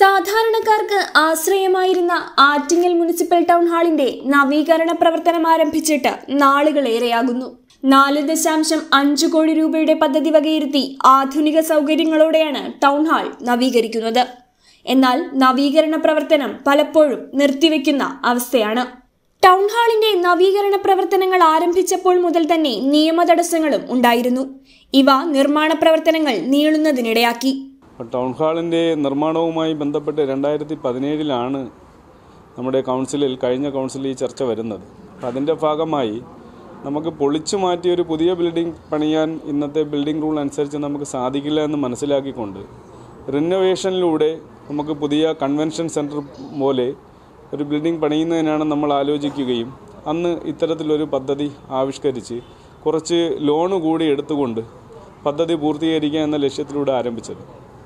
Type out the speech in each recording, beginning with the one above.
സാധാരണക്കാർക്ക് ആശ്രയമായിരുന്ന Attingal municipal town ഹാളിന്റെ നവീകരണ പ്രവർത്തനം ആരംഭിച്ചിട്ട് നാളുകളേറെയാകുന്നു നാല് ദശാംശം അഞ്ച് കോടി രൂപയുടെ പദ്ധതി വകയിരുത്തി ആധുനിക സൗകര്യങ്ങളോടെയാണ് ടൗൺ ഹാൾ നവീകരിക്കുന്നത് എന്നാൽ നവീകരണ പ്രവർത്തനം പലപ്പോഴും നിർത്തിവെക്കുന്ന അവസ്ഥയാണ് ടൗൺ ഹാളിന്റെ നവീകരണ പ്രവർത്തനങ്ങൾ ആരംഭിച്ചപ്പോൾ മുതൽ തന്നെ നിയമ തടസ്സങ്ങളും ഉണ്ടായിരുന്നു ഇവ നിർമ്മാണ പ്രവർത്തനങ്ങൾ നീളുന്നതിനിടയാക്കി ടൗൺ ഹാളിൻ്റെ നിർമ്മാണവുമായി ബന്ധപ്പെട്ട് രണ്ടായിരത്തി പതിനേഴിലാണ് നമ്മുടെ കൗൺസിലിൽ കഴിഞ്ഞ കൗൺസിലിൽ ഈ ചർച്ച വരുന്നത് അപ്പം അതിൻ്റെ ഭാഗമായി നമുക്ക് പൊളിച്ചു മാറ്റിയ ഒരു പുതിയ ബിൽഡിംഗ് പണിയാൻ ഇന്നത്തെ ബിൽഡിംഗ് റൂൾ അനുസരിച്ച് നമുക്ക് സാധിക്കില്ല എന്ന് മനസ്സിലാക്കിക്കൊണ്ട് റിനോവേഷനിലൂടെ നമുക്ക് പുതിയ കൺവെൻഷൻ സെൻറ്റർ പോലെ ഒരു ബിൽഡിംഗ് പണിയുന്നതിനാണ് നമ്മൾ ആലോചിക്കുകയും അന്ന് ഇത്തരത്തിലൊരു പദ്ധതി ആവിഷ്കരിച്ച് കുറച്ച് ലോണ് കൂടി എടുത്തുകൊണ്ട് പദ്ധതി പൂർത്തീകരിക്കുക എന്ന ലക്ഷ്യത്തിലൂടെ ആരംഭിച്ചത്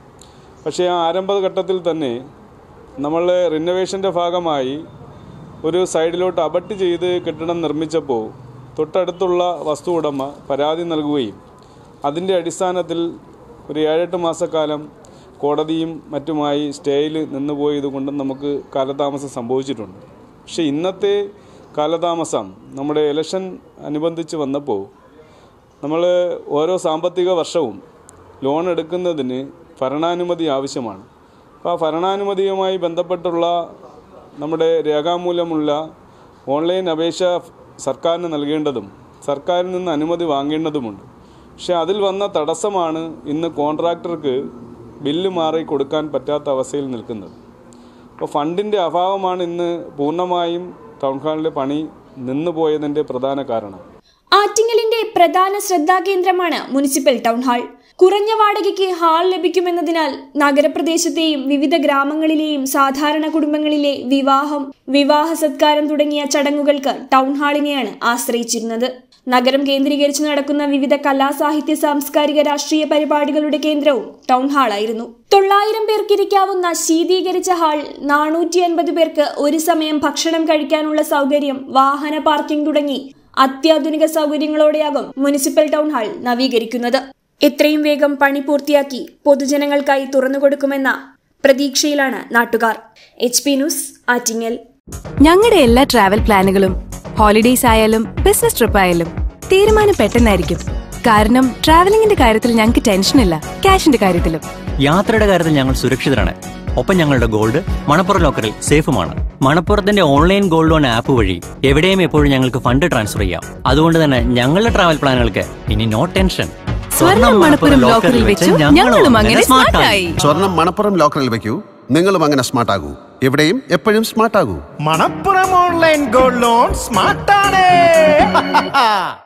പക്ഷേ ആ ആരംഭഘട്ടത്തിൽ തന്നെ നമ്മൾ റിനോവേഷൻ്റെ ഭാഗമായി ഒരു സൈഡിലോട്ട് അബട്ട് ചെയ്ത് കെട്ടിടം നിർമ്മിച്ചപ്പോൾ തൊട്ടടുത്തുള്ള വസ്തു ഉടമ പരാതി നൽകുകയും അതിൻ്റെ അടിസ്ഥാനത്തിൽ ഒരു ഏഴെട്ട് മാസക്കാലം കോടതിയും മറ്റുമായി സ്റ്റേയിൽ നിന്നുപോയത് കൊണ്ട് നമുക്ക് കാലതാമസം സംഭവിച്ചിട്ടുണ്ട് പക്ഷേ ഇന്നത്തെ കാലതാമസം നമ്മുടെ ഇലക്ഷൻ അനുബന്ധിച്ച് വന്നപ്പോൾ നമ്മൾ ഓരോ സാമ്പത്തിക വർഷവും ലോൺ എടുക്കുന്നതിന് ഭരണാനുമതി ആവശ്യമാണ് അപ്പോൾ ആ ഭരണാനുമതിയുമായി ബന്ധപ്പെട്ടുള്ള നമ്മുടെ രേഖാമൂലമുള്ള ഓൺലൈൻ അപേക്ഷ സർക്കാരിന് നൽകേണ്ടതും സർക്കാരിൽ നിന്ന് അനുമതി വാങ്ങേണ്ടതുമുണ്ട് പക്ഷേ അതിൽ വന്ന തടസ്സമാണ് ഇന്ന് കോൺട്രാക്ടർക്ക് ബില്ല് മാറി കൊടുക്കാൻ പറ്റാത്ത അവസ്ഥയിൽ നിൽക്കുന്നത് അപ്പോൾ ഫണ്ടിൻ്റെ അഭാവമാണ് ഇന്ന് പൂർണ്ണമായും ടൗൺ ഹാളിലെ പണി നിന്നുപോയതിൻ്റെ പ്രധാന കാരണം ആറ്റിങ്ങലിന്റെ പ്രധാന ശ്രദ്ധാകേന്ദ്രമാണ് മുനിസിപ്പൽ ടൗൺ ഹാൾ കുറഞ്ഞ വാടകയ്ക്ക് ഹാൾ ലഭിക്കുമെന്നതിനാൽ നഗരപ്രദേശത്തെയും വിവിധ ഗ്രാമങ്ങളിലെയും സാധാരണ കുടുംബങ്ങളിലെ വിവാഹം വിവാഹ സത്കാരം തുടങ്ങിയ ചടങ്ങുകൾക്ക് ടൗൺ ഹാളിനെയാണ് ആശ്രയിച്ചിരുന്നത് നഗരം കേന്ദ്രീകരിച്ച് നടക്കുന്ന വിവിധ കലാ സാഹിത്യ സാംസ്കാരിക രാഷ്ട്രീയ പരിപാടികളുടെ കേന്ദ്രവും ടൗൺ ഹാളായിരുന്നു തൊള്ളായിരം പേർക്കിരിക്കാവുന്ന ശീതീകരിച്ച ഹാൾ നാനൂറ്റി അൻപത് പേർക്ക് ഒരു സമയം ഭക്ഷണം കഴിക്കാനുള്ള സൗകര്യം വാഹന പാർക്കിംഗ് തുടങ്ങി അത്യാധുനിക സൗകര്യങ്ങളോടെയാകും മുനിസിപ്പൽ ടൗൺ ഹാൾ നവീകരിക്കുന്നത് എത്രയും വേഗം പണി പൂർത്തിയാക്കി പൊതുജനങ്ങൾക്കായി തുറന്നുകൊടുക്കുമെന്ന പ്രതീക്ഷയിലാണ് നാട്ടുകാർ എച്ച് പി ന്യൂസ് ആറ്റിങ്ങൽ ഞങ്ങളുടെ എല്ലാ ട്രാവൽ പ്ലാനുകളും ഹോളിഡേയ്സ് ആയാലും ബിസിനസ് ട്രിപ്പ് ആയാലും തീരുമാനം പെട്ടെന്നായിരിക്കും കാരണം ട്രാവലിംഗിന്റെ കാര്യത്തിൽ ഞങ്ങൾക്ക് ടെൻഷനില്ല ക്യാഷിന്റെ കാര്യത്തിലും യാത്രയുടെ കാര്യത്തിൽ ഞങ്ങൾ സുരക്ഷിതരാണ് ഒപ്പം ഞങ്ങളുടെ ഗോൾഡ് മണപ്പുറം ലോക്കറിൽ സേഫുമാണ് മണപ്പുറത്തിന്റെ ഓൺലൈൻ ഗോൾഡ് ലോൺ ആപ്പ് വഴി എവിടെയും എപ്പോഴും ഞങ്ങൾക്ക് ഫണ്ട് ട്രാൻസ്ഫർ ചെയ്യാം അതുകൊണ്ട് തന്നെ ഞങ്ങളുടെ ട്രാവൽ പ്ലാനുകൾക്ക് ഇനി നോ ടെൻഷൻ സ്വർണം മണപ്പുറം ലോക്കറിൽ വെച്ചു ഞങ്ങളും അങ്ങനെ സ്മാർട്ടായി സ്വർണം മണപ്പുറം ലോക്കറിൽ വെക്കൂ നിങ്ങളും അങ്ങനെ സ്മാർട്ട് ആകൂ എവിടെയും എപ്പോഴും സ്മാർട്ട് ആകൂ മണപ്പുറം ഓൺലൈൻ ഗോൾഡ് ലോൺ സ്മാർട്ടാണ്